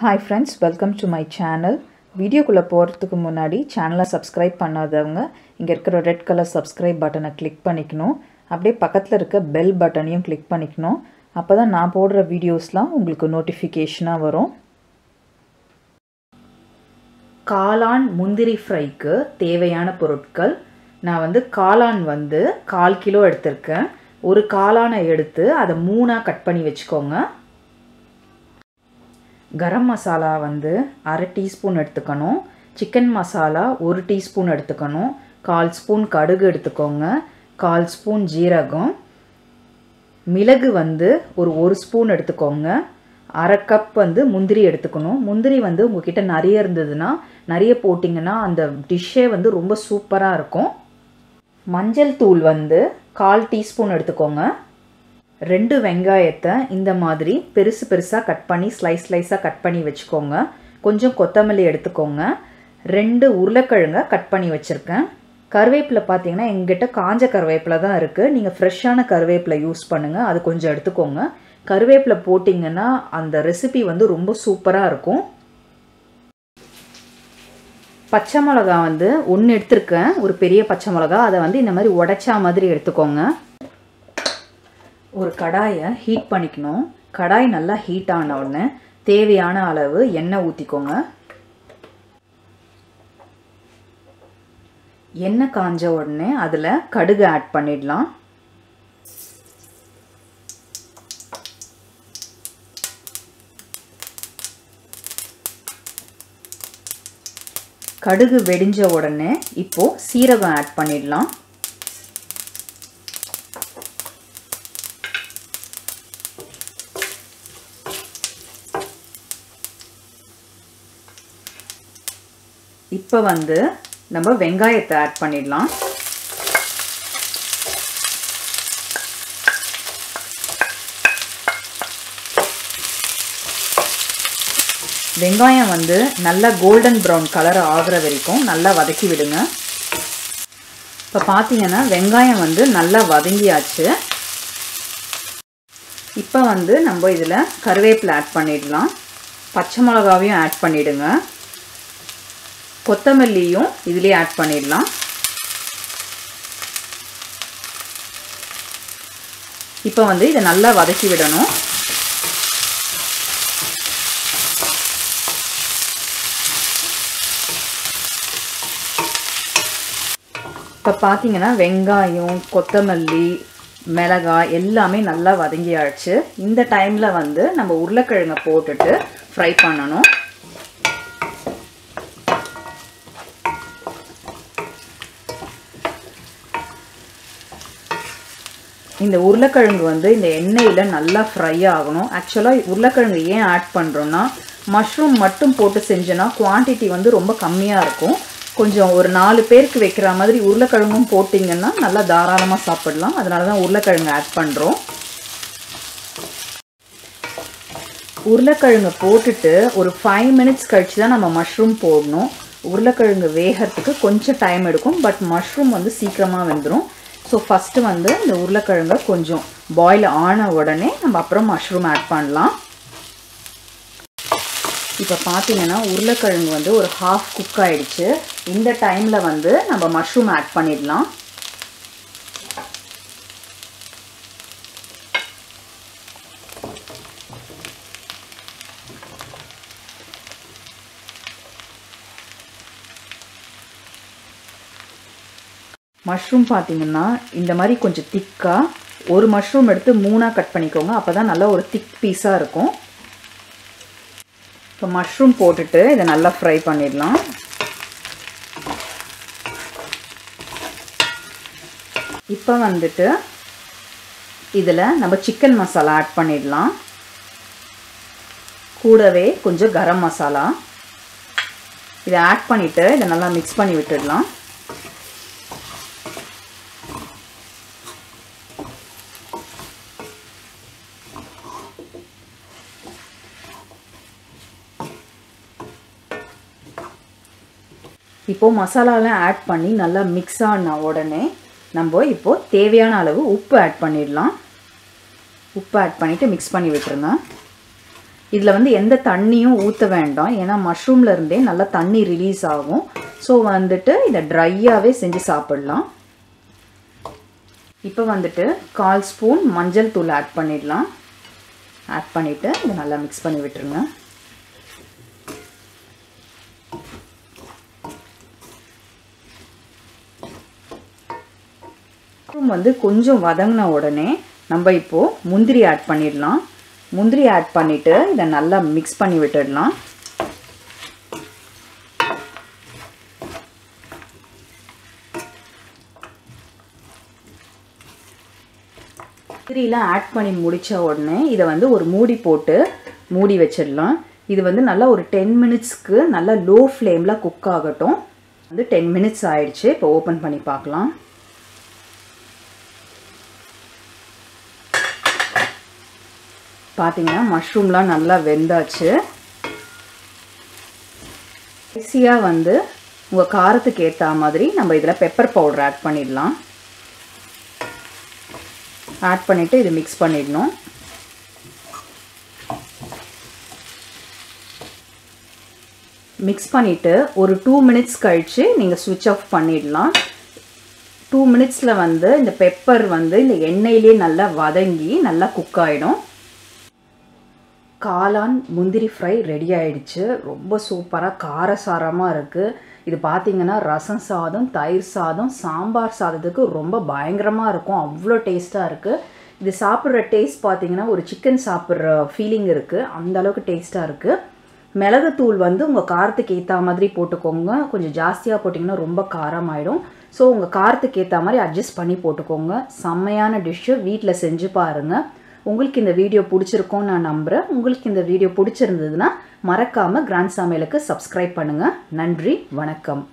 hi friends welcome to my channel வீடியோக்குள்ளே போகிறதுக்கு முன்னாடி சேனலை சப்ஸ்கிரைப் பண்ணாதவங்க இங்கே இருக்கிற ரெட் கலர் சப்ஸ்கிரைப் பட்டனை கிளிக் பண்ணிக்கணும் அப்படியே பக்கத்தில் இருக்க பெல் பட்டனையும் கிளிக் பண்ணிக்கணும் அப்போ தான் நான் போடுற வீடியோஸ்லாம் உங்களுக்கு நோட்டிஃபிகேஷனாக வரும் காளான் முந்திரி ஃப்ரைக்கு தேவையான பொருட்கள் நான் வந்து காளான் வந்து கால் கிலோ எடுத்திருக்கேன் ஒரு காளானை எடுத்து அதை மூணாக கட் பண்ணி வச்சுக்கோங்க கரம் மசாலா வந்து அரை டீஸ்பூன் எடுத்துக்கணும் சிக்கன் மசாலா ஒரு டீஸ்பூன் எடுத்துக்கணும் கால் ஸ்பூன் கடுகு எடுத்துக்கோங்க கால் ஸ்பூன் ஜீரகம் மிளகு வந்து ஒரு ஒரு ஸ்பூன் எடுத்துக்கோங்க அரை கப் வந்து முந்திரி எடுத்துக்கணும் முந்திரி வந்து உங்ககிட்ட நிறைய இருந்ததுன்னா நிறைய போட்டிங்கன்னா அந்த டிஷ்ஷே வந்து ரொம்ப சூப்பராக இருக்கும் மஞ்சள் தூள் வந்து கால் டீஸ்பூன் எடுத்துக்கோங்க ரெண்டு வெங்காயத்தை இந்த மாதிரி பெருசு பெருசாக கட் பண்ணி ஸ்லைஸ் ஸ்லைஸாக கட் பண்ணி வச்சுக்கோங்க கொஞ்சம் கொத்தமல்லி எடுத்துக்கோங்க ரெண்டு உருளைக்கிழங்க கட் பண்ணி வச்சுருக்கேன் கருவேப்பிலை பார்த்தீங்கன்னா எங்கிட்ட காஞ்ச கருவேப்பிலை தான் இருக்குது நீங்கள் ஃப்ரெஷ்ஷான கருவேப்பிலை யூஸ் பண்ணுங்கள் அது கொஞ்சம் எடுத்துக்கோங்க கருவேப்பிலை போட்டிங்கன்னா அந்த ரெசிபி வந்து ரொம்ப சூப்பராக இருக்கும் பச்சை மிளகா வந்து ஒன்று எடுத்திருக்கேன் ஒரு பெரிய பச்சை மிளகா அதை வந்து இந்த மாதிரி உடைச்சா மாதிரி எடுத்துக்கோங்க ஒரு கடாயை ஹீட் பண்ணிக்கணும் கடாய் நல்லா ஹீட் ஆன உடனே தேவையான அளவு எண்ணெய் ஊற்றிக்கோங்க எண்ணெய் காஞ்ச உடனே அதில் கடுகு ஆட் பண்ணிடலாம் கடுகு வெடிஞ்ச உடனே இப்போது சீரகம் ஆட் பண்ணிடலாம் இப்போ வந்து நம்ம வெங்காயத்தை ஆட் பண்ணிடலாம் வெங்காயம் வந்து நல்லா கோல்டன் ப்ரௌன் கலர் ஆகிற வரைக்கும் நல்லா வதக்கி விடுங்க இப்போ பார்த்தீங்கன்னா வெங்காயம் வந்து நல்லா வதங்கியாச்சு இப்போ வந்து நம்ம இதில் கருவேப்பிலை ஆட் பண்ணிடலாம் பச்சை மிளகாவையும் ஆட் பண்ணிவிடுங்க கொத்தமல்லியும் இதுலேயே ஆட் பண்ணிடலாம் இப்போ வந்து இதை நல்லா வதக்கி விடணும் இப்போ பார்த்தீங்கன்னா வெங்காயம் கொத்தமல்லி மிளகாய் எல்லாமே நல்லா வதங்கியாச்சு இந்த டைமில் வந்து நம்ம உருளைக்கிழங்கை போட்டுட்டு ஃப்ரை பண்ணணும் இந்த உருளைக்கிழங்கு வந்து இந்த எண்ணெயில் நல்லா ஃப்ரை ஆகணும் ஆக்சுவலாக உருளைக்கிழங்கு ஏன் ஆட் பண்ணுறோன்னா மஷ்ரூம் மட்டும் போட்டு செஞ்சோன்னா குவான்டிட்டி வந்து ரொம்ப கம்மியாக இருக்கும் கொஞ்சம் ஒரு நாலு பேருக்கு வைக்கிற மாதிரி உருளைக்கிழங்கும் போட்டிங்கன்னா நல்லா தாராளமாக சாப்பிடலாம் அதனால தான் உருளைக்கிழங்கு ஆட் பண்ணுறோம் உருளைக்கிழங்கு போட்டுட்டு ஒரு ஃபைவ் மினிட்ஸ் கழித்து தான் நம்ம மஷ்ரூம் போடணும் உருளைக்கிழங்கு வேகிறதுக்கு கொஞ்சம் டைம் எடுக்கும் பட் மஷ்ரூம் வந்து சீக்கிரமாக வெந்துடும் ஸோ ஃபஸ்ட்டு வந்து இந்த உருளைக்கிழங்கை கொஞ்சம் பாயில் ஆன உடனே நம்ம அப்புறம் மஷ்ரூம் ஆட் பண்ணலாம் இப்போ பார்த்தீங்கன்னா உருளைக்கிழங்கு வந்து ஒரு ஹாஃப் குக் ஆகிடுச்சு இந்த டைமில் வந்து நம்ம மஷ்ரூம் ஆட் பண்ணிடலாம் மஷ்ரூம் பார்த்தீங்கன்னா இந்த மாதிரி கொஞ்சம் திக்காக ஒரு மஷ்ரூம் எடுத்து மூணாக கட் பண்ணிக்கோங்க அப்போ தான் நல்லா ஒரு திக் பீஸாக இருக்கும் இப்போ மஷ்ரூம் போட்டுட்டு இதை நல்லா ஃப்ரை பண்ணிடலாம் இப்போ வந்துட்டு இதில் நம்ம சிக்கன் மசாலா ஆட் பண்ணிடலாம் கூடவே கொஞ்சம் கரம் மசாலா இதை ஆட் பண்ணிவிட்டு இதை நல்லா மிக்ஸ் பண்ணி விட்டுடலாம் இப்போது மசாலாலாம் ஆட் பண்ணி நல்லா மிக்ஸ் ஆன உடனே நம்ம இப்போது தேவையான அளவு உப்பு ஆட் பண்ணிடலாம் உப்பு ஆட் பண்ணிவிட்டு மிக்ஸ் பண்ணி விட்டுருங்க இதில் வந்து எந்த தண்ணியும் ஊற்ற வேண்டாம் ஏன்னா மஷ்ரூமில் இருந்தே நல்லா தண்ணி ரிலீஸ் ஆகும் ஸோ வந்துட்டு இதை ட்ரையாகவே செஞ்சு சாப்பிட்லாம் இப்போ வந்துட்டு கால் ஸ்பூன் மஞ்சள் தூள் ஆட் பண்ணிடலாம் ஆட் பண்ணிவிட்டு இதை நல்லா மிக்ஸ் பண்ணி விட்டுருங்க மஷ்ரூம் வந்து கொஞ்சம் வதங்கின உடனே நம்ம இப்போது முந்திரி ஆட் பண்ணிடலாம் முந்திரி ஆட் பண்ணிவிட்டு இதை நல்லா மிக்ஸ் பண்ணி விட்டுடலாம் முந்திரிலாம் ஆட் பண்ணி முடித்த உடனே இதை வந்து ஒரு மூடி போட்டு மூடி வச்சிடலாம் இது வந்து நல்லா ஒரு டென் மினிட்ஸ்க்கு நல்லா லோ ஃப்ளேமில் குக் ஆகட்டும் வந்து டென் மினிட்ஸ் ஆயிடுச்சு இப்போ ஓப்பன் பண்ணி பார்க்கலாம் பார்த்தீங்கன்னா மஷ்ரூம்லாம் நல்லா வெந்தாச்சு ஈஸியாக வந்து உங்கள் காரத்துக்கு ஏற்ற மாதிரி நம்ம இதில் பெப்பர் பவுடர் ஆட் பண்ணிடலாம் ஆட் பண்ணிவிட்டு இது மிக்ஸ் பண்ணிடணும் மிக்ஸ் பண்ணிவிட்டு ஒரு டூ மினிட்ஸ் கழித்து நீங்கள் ஸ்விட்ச் ஆஃப் பண்ணிடலாம் டூ மினிட்ஸில் வந்து இந்த பெப்பர் வந்து இந்த எண்ணெயிலே நல்லா வதங்கி நல்லா குக் ஆகிடும் காளான் முந்திரி ஃப்ரை ரெடி ஆயிடுச்சு ரொம்ப சூப்பராக காரசாரமாக இருக்குது இது பார்த்தீங்கன்னா ரசம் சாதம் தயிர் சாதம் சாம்பார் சாதத்துக்கு ரொம்ப பயங்கரமாக இருக்கும் அவ்வளோ டேஸ்ட்டாக இருக்குது இது சாப்பிட்ற டேஸ்ட் பார்த்தீங்கன்னா ஒரு சிக்கன் சாப்பிட்ற ஃபீலிங் இருக்குது அந்த அளவுக்கு டேஸ்ட்டாக இருக்குது மிளகுத்தூள் வந்து உங்கள் காரத்துக்கு ஏற்ற மாதிரி போட்டுக்கோங்க கொஞ்சம் ஜாஸ்தியாக போட்டிங்கன்னா ரொம்ப காரமாயிடும் ஸோ உங்கள் காரத்துக்கு ஏற்ற மாதிரி அட்ஜஸ்ட் பண்ணி போட்டுக்கோங்க செம்மையான டிஷ்ஷு வீட்டில் செஞ்சு பாருங்கள் உங்களுக்கு இந்த வீடியோ பிடிச்சிருக்கோன்னு நான் நம்புகிறேன் உங்களுக்கு இந்த வீடியோ பிடிச்சிருந்ததுன்னா மறக்காமல் கிராண்ட் சமையலுக்கு சப்ஸ்கிரைப் பண்ணுங்கள் நன்றி வணக்கம்